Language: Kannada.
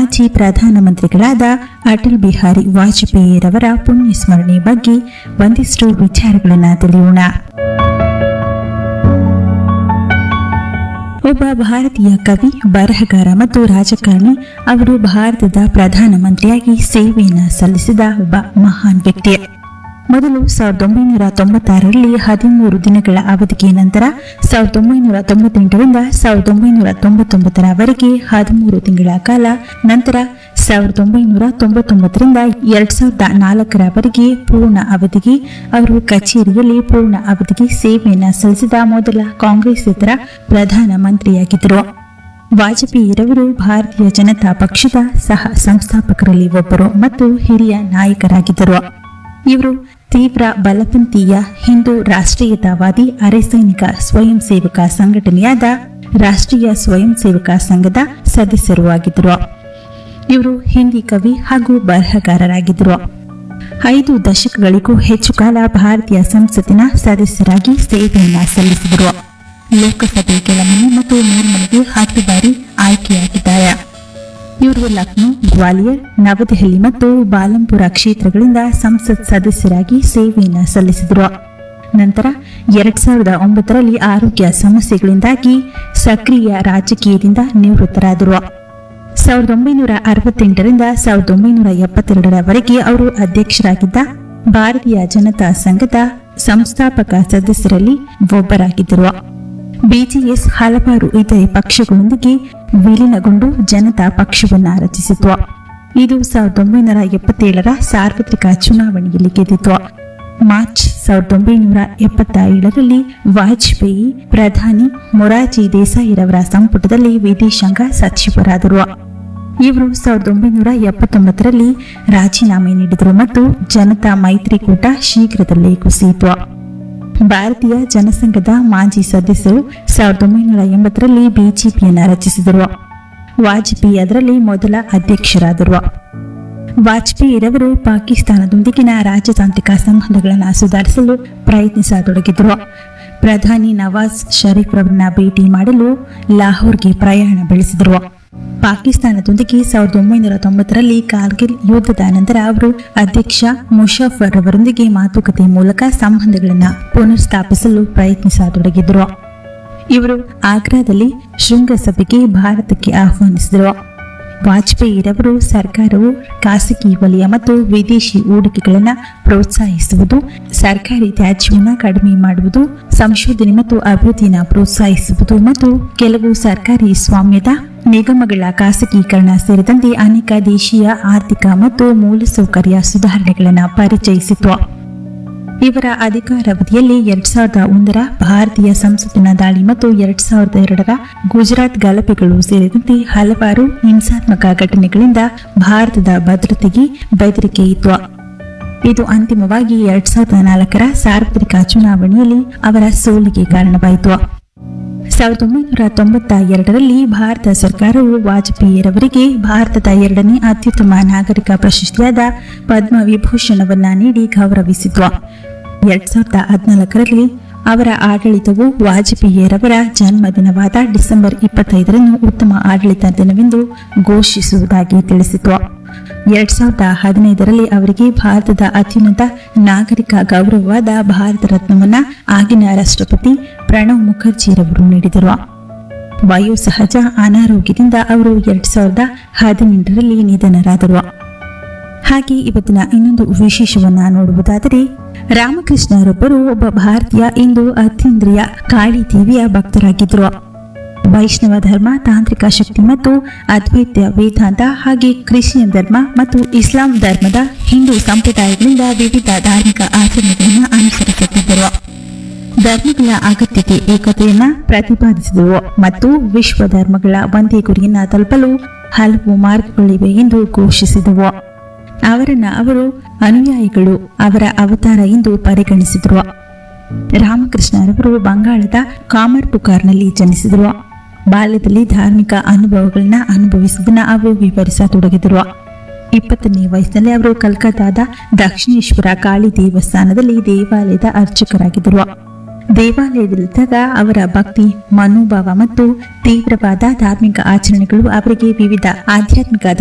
ಮಾಜಿ ಪ್ರಧಾನಮಂತ್ರಿಗಳಾದ ಅಟಲ್ ಬಿಹಾರಿ ವಾಜಪೇಯಿರವರ ಪುಣ್ಯ ಸ್ಮರಣೆ ಬಗ್ಗೆ ಒಂದಿಷ್ಟು ವಿಚಾರಗಳನ್ನು ತಿಳಿಯೋಣ ಒಬ್ಬ ಭಾರತೀಯ ಕವಿ ಬರಹಗಾರ ಮತ್ತು ರಾಜಕಾರಣಿ ಅವರು ಭಾರತದ ಪ್ರಧಾನಮಂತ್ರಿಯಾಗಿ ಸೇವೆಯನ್ನು ಸಲ್ಲಿಸಿದ ಒಬ್ಬ ಮಹಾನ್ ವ್ಯಕ್ತಿ ಮೊದಲು ಸಾವಿರದ ಒಂಬೈನೂರ ತೊಂಬತ್ತಾರರಲ್ಲಿ ಹದಿಮೂರು ದಿನಗಳ ಅವಧಿಗೆ ನಂತರ ಸಾವಿರದ ಒಂಬೈನೂರ ತೊಂಬತ್ತೆಂಟರಿಂದ ಸಾವಿರದ ಒಂಬೈನೂರ ತೊಂಬತ್ತೊಂಬತ್ತರವರೆಗೆ ಹದಿಮೂರು ತಿಂಗಳ ಕಾಲ ನಂತರ ಸಾವಿರದ ಒಂಬೈನೂರ ತೊಂಬತ್ತೊಂಬತ್ತರಿಂದ ಎರಡ್ ಸಾವಿರದ ನಾಲ್ಕರವರೆಗೆ ಪೂರ್ಣ ಅವಧಿಗೆ ಅವರು ಕಚೇರಿಯಲ್ಲಿ ಪೂರ್ಣ ಅವಧಿಗೆ ಸೇವೆಯನ್ನು ಸಲ್ಲಿಸಿದ ಮೊದಲ ಕಾಂಗ್ರೆಸ್ಸೇತರ ಪ್ರಧಾನಮಂತ್ರಿಯಾಗಿದ್ದರು ವಾಜಪೇಯಿರವರು ಭಾರತೀಯ ಜನತಾ ಪಕ್ಷದ ಸಹ ಸಂಸ್ಥಾಪಕರಲ್ಲಿ ಒಬ್ಬರು ಮತ್ತು ಹಿರಿಯ ನಾಯಕರಾಗಿದ್ದರು ಇವರು ತೀವ್ರ ಬಲಪಂಥೀಯ ಹಿಂದೂ ರಾಷ್ಟ್ರೀಯತಾವಾದಿ ಅರೆಸೈನಿಕ ಸ್ವಯಂ ಸೇವಕ ಸಂಘಟನೆಯಾದ ರಾಷ್ಟ್ರೀಯ ಸ್ವಯಂ ಸೇವಕ ಸಂಘದ ಸದಸ್ಯರೂ ಆಗಿದ್ದರು ಇವರು ಹಿಂದಿ ಕವಿ ಹಾಗೂ ಬರಹಗಾರರಾಗಿದ್ದರು ಐದು ದಶಕಗಳಿಗೂ ಹೆಚ್ಚು ಕಾಲ ಭಾರತೀಯ ಸಂಸತ್ತಿನ ಸದಸ್ಯರಾಗಿ ಸೇವೆಯನ್ನ ಸಲ್ಲಿಸಿದರು ಲೋಕಸಭೆ ಕೆಳಮನೆ ಮತ್ತು ಮೇಲ್ಮನೆಗೆ ಹತ್ತು ಬಾರಿ ಆಯ್ಕೆಯಾಗಿದ್ದಾರೆ ಇವರು ಲಕ್ನೋ ಗ್ವಾಲಿಯರ್ ನವದೆಹಲಿ ಮತ್ತು ಬಾಲಂಪುರ ಕ್ಷೇತ್ರಗಳಿಂದ ಸಂಸತ್ ಸದಸ್ಯರಾಗಿ ಸೇವೆಯನ್ನ ಸಲ್ಲಿಸಿದರು ನಂತರ ಎರಡ್ ಸಾವಿರದ ಒಂಬತ್ತರಲ್ಲಿ ಆರೋಗ್ಯ ಸಮಸ್ಯೆಗಳಿಂದಾಗಿ ಸಕ್ರಿಯ ರಾಜಕೀಯದಿಂದ ನಿವೃತ್ತರಾದರು ಸಾವಿರದ ಒಂಬೈನೂರ ಅರವತ್ತೆಂಟರಿಂದ ಸಾವಿರದ ಒಂಬೈನೂರ ಎಪ್ಪತ್ತೆರಡರವರೆಗೆ ಅವರು ಅಧ್ಯಕ್ಷರಾಗಿದ್ದ ಭಾರತೀಯ ಜನತಾ ಸಂಘದ ಸಂಸ್ಥಾಪಕ ಸದಸ್ಯರಲ್ಲಿ ಒಬ್ಬರಾಗಿದ್ದರು ಬಿಜೆಎಸ್ ಹಲವಾರು ಇತರೆ ಪಕ್ಷಗಳೊಂದಿಗೆ ವಿಲೀನಗೊಂಡು ಜನತಾ ಪಕ್ಷವನ್ನ ರಚಿಸಿತು ಇದು ಸಾವಿರದ ಒಂಬೈನೂರ ಎಪ್ಪತ್ತೇಳರ ಸಾರ್ವತ್ರಿಕ ಚುನಾವಣೆಯಲ್ಲಿ ಗೆದ್ದಿತು ಮಾರ್ಚ್ ಸಾವಿರದ ಒಂಬೈನೂರ ಎಪ್ಪತ್ತ ಏಳರಲ್ಲಿ ವಾಜಪೇಯಿ ಪ್ರಧಾನಿ ಮೊರಾರ್ಜಿ ದೇಸಾಯಿರವರ ಸಂಪುಟದಲ್ಲಿ ವಿದೇಶಾಂಗ ಸಚಿವರಾದರು ಇವರು ಸಾವಿರದ ಒಂಬೈನೂರ ಎಪ್ಪತ್ತೊಂಬತ್ತರಲ್ಲಿ ರಾಜೀನಾಮೆ ನೀಡಿದರು ಮತ್ತು ಜನತಾ ಮೈತ್ರಿಕೂಟ ಶೀಘ್ರದಲ್ಲೇ ಕುಸಿಯಿತು ಭಾರತೀಯ ಜನಸಂಘದ ಮಾಜಿ ಸದಸ್ಯರು ಸಾವಿರದ ಒಂಬೈನೂರ ಎಂಬತ್ತರಲ್ಲಿ ಬಿಜೆಪಿಯನ್ನು ರಚಿಸಿದರು ವಾಜಪೇಯಿ ಅದರಲ್ಲಿ ಮೊದಲ ಅಧ್ಯಕ್ಷರಾದರು ವಾಜಪೇಯಿರವರು ಪಾಕಿಸ್ತಾನದೊಂದಿಗಿನ ರಾಜತಾಂತ್ರಿಕ ಸಂಬಂಧಗಳನ್ನು ಸುಧಾರಿಸಲು ಪ್ರಯತ್ನಿಸತೊಡಗಿದರು ಪ್ರಧಾನಿ ನವಾಜ್ ಶರೀಫ್ ರವರನ್ನ ಭೇಟಿ ಮಾಡಲು ಲಾಹೋರ್ಗೆ ಪ್ರಯಾಣ ಬೆಳೆಸಿದರು ಪಾಕಿಸ್ತಾನದೊಂದಿಗೆ ಸಾವಿರದ ಒಂಬೈನೂರ ತೊಂಬತ್ತರಲ್ಲಿ ಕಾರ್ಗಿಲ್ ಯುದ್ಧದ ನಂತರ ಅವರು ಅಧ್ಯಕ್ಷ ಮುಷಫರ್ ಅವರೊಂದಿಗೆ ಮಾತುಕತೆ ಮೂಲಕ ಸಂಬಂಧಗಳನ್ನು ಪುನರ್ಸ್ಥಾಪಿಸಲು ಪ್ರಯತ್ನಿಸತೊಡಗಿದರು ಇವರು ಆಗ್ರಾದಲ್ಲಿ ಶೃಂಗಸಭೆಗೆ ಭಾರತಕ್ಕೆ ಆಹ್ವಾನಿಸಿದರು ವಾಜಪೇಯಿರವರು ಸರ್ಕಾರವು ಖಾಸಗಿ ವಲಯ ಮತ್ತು ವಿದೇಶಿ ಹೂಡಿಕೆಗಳನ್ನು ಪ್ರೋತ್ಸಾಹಿಸುವುದು ಸರ್ಕಾರಿ ತ್ಯಾಜ್ಯವನ್ನು ಕಡಿಮೆ ಮಾಡುವುದು ಸಂಶೋಧನೆ ಮತ್ತು ಅಭಿವೃದ್ಧಿಯನ್ನು ಪ್ರೋತ್ಸಾಹಿಸುವುದು ಮತ್ತು ಕೆಲವು ಸರ್ಕಾರಿ ಸ್ವಾಮ್ಯದ ನಿಗಮಗಳ ಖಾಸಗೀಕರಣ ಸೇರಿದಂತೆ ಅನೇಕ ದೇಶೀಯ ಆರ್ಥಿಕ ಮತ್ತು ಮೂಲಸೌಕರ್ಯ ಸುಧಾರಣೆಗಳನ್ನು ಪರಿಚಯಿಸಿತು ಇವರ ಅಧಿಕಾರಾವಧಿಯಲ್ಲಿ ಎರಡ್ ಸಾವಿರದ ಒಂದರ ಭಾರತೀಯ ಸಂಸತ್ತಿನ ದಾಳಿ ಮತ್ತು ಎರಡ್ ಸಾವಿರದ ಎರಡರ ಗುಜರಾತ್ ಗಲಭೆಗಳು ಸೇರಿದಂತೆ ಹಲವಾರು ಹಿಂಸಾತ್ಮಕ ಘಟನೆಗಳಿಂದ ಭಾರತದ ಭದ್ರತೆಗೆ ಬೆದರಿಕೆ ಇತ್ತು ಇದು ಅಂತಿಮವಾಗಿ ಎರಡ್ ಸಾವಿರದ ನಾಲ್ಕರ ಸಾರ್ವತ್ರಿಕ ಚುನಾವಣೆಯಲ್ಲಿ ಅವರ ಸೋಲಿಗೆ ಕಾರಣವಾಯಿತು ಸಾವಿರದ ಒಂಬೈನೂರ ತೊಂಬತ್ತ ಎರಡರಲ್ಲಿ ಭಾರತ ಸರ್ಕಾರವು ವಾಜಪೇಯಿರವರಿಗೆ ಭಾರತದ ಎರಡನೇ ಅತ್ಯುತ್ತಮ ನಾಗರಿಕ ಪ್ರಶಸ್ತಿಯಾದ ಪದ್ಮ ವಿಭೂಷಣವನ್ನ ನೀಡಿ ಗೌರವಿಸಿತು ಎರಡ್ ಸಾವಿರದ ಹದಿನಾಲ್ಕರಲ್ಲಿ ಅವರ ಆಡಳಿತವು ವಾಜಪೇಯಿರವರ ಜನ್ಮದಿನವಾದ ಡಿಸೆಂಬರ್ ಇಪ್ಪತ್ತೈದರನ್ನು ಉತ್ತಮ ಆಡಳಿತ ದಿನವೆಂದು ಘೋಷಿಸುವುದಾಗಿ ತಿಳಿಸಿತು ಎರಡ್ ಸಾವಿರದ ಹದಿನೈದರಲ್ಲಿ ಅವರಿಗೆ ಭಾರತದ ಅತ್ಯುನ್ನತ ನಾಗರಿಕ ಗೌರವವಾದ ಭಾರತ ರತ್ನವನ್ನ ಆಗಿನ ರಾಷ್ಟ್ರಪತಿ ಪ್ರಣವ್ ಮುಖರ್ಜಿರವರು ನೀಡಿದರು ವಯೋಸಹಜ ಅನಾರೋಗ್ಯದಿಂದ ಅವರು ಎರಡ್ ಸಾವಿರದ ಹದಿನೆಂಟರಲ್ಲಿ ನಿಧನರಾದರು ಹಾಗೆ ಇವತ್ತಿನ ಇನ್ನೊಂದು ವಿಶೇಷವನ್ನ ನೋಡುವುದಾದರೆ ರಾಮಕೃಷ್ಣರೊಬ್ಬರು ಒಬ್ಬ ಭಾರತೀಯ ಇಂದು ಅತೀಂದ್ರಿಯ ಕಾಳಿ ದೇವಿಯ ಭಕ್ತರಾಗಿದ್ದರು ವೈಷ್ಣವ ಧರ್ಮ ತಾಂತ್ರಿಕ ಶಕ್ತಿ ಮತ್ತು ಅದ್ವೈತ ವೇದಾಂತ ಹಾಗೆ ಕ್ರಿಶ್ಚಿಯನ್ ಧರ್ಮ ಮತ್ತು ಇಸ್ಲಾಂ ಧರ್ಮದ ಹಿಂದೂ ಸಂಪ್ರದಾಯಗಳಿಂದ ವಿವಿಧ ಧಾರ್ಮಿಕ ಆಚರಣೆಗಳನ್ನು ಅನುಸರಿಸುತ್ತಿದ್ದರು ಧರ್ಮಗಳ ಅಗತ್ಯತೆ ಏಕತೆಯನ್ನ ಪ್ರತಿಪಾದಿಸಿದವು ಮತ್ತು ವಿಶ್ವ ಧರ್ಮಗಳ ಒಂದೇ ಗುರಿಯನ್ನ ತಲುಪಲು ಹಲವು ಮಾರ್ಗಗಳಿವೆ ಎಂದು ಘೋಷಿಸಿದವು ಅವರನ್ನ ಅವರು ಅನುಯಾಯಿಗಳು ಅವರ ಅವತಾರ ಎಂದು ಪರಿಗಣಿಸಿದರು ರಾಮಕೃಷ್ಣರವರು ಬಂಗಾಳದ ಕಾಮರ್ಪುಕಾರ್ನಲ್ಲಿ ಜನಿಸಿದರು ಬಾಲ್ಯದಲ್ಲಿ ಧಾರ್ಮಿಕ ಅನುಭವಗಳನ್ನ ಅನುಭವಿಸಿದನ್ನ ಅವರು ವಿವರಿಸತೊಡಗಿದರು ಇಪ್ಪತ್ತನೇ ವಯಸ್ಸಿನಲ್ಲಿ ಅವರು ಕಲ್ಕತ್ತಾದ ದಕ್ಷಿಣೇಶ್ವರ ಕಾಳಿ ದೇವಸ್ಥಾನದಲ್ಲಿ ದೇವಾಲಯದ ಅರ್ಚಕರಾಗಿದ್ದರು ದೇವಾಲಯದಲ್ಲಿದ್ದಾಗ ಅವರ ಭಕ್ತಿ ಮನೋಭಾವ ಮತ್ತು ತೀವ್ರವಾದ ಧಾರ್ಮಿಕ ಆಚರಣೆಗಳು ಅವರಿಗೆ ವಿವಿಧ ಆಧ್ಯಾತ್ಮಿಕ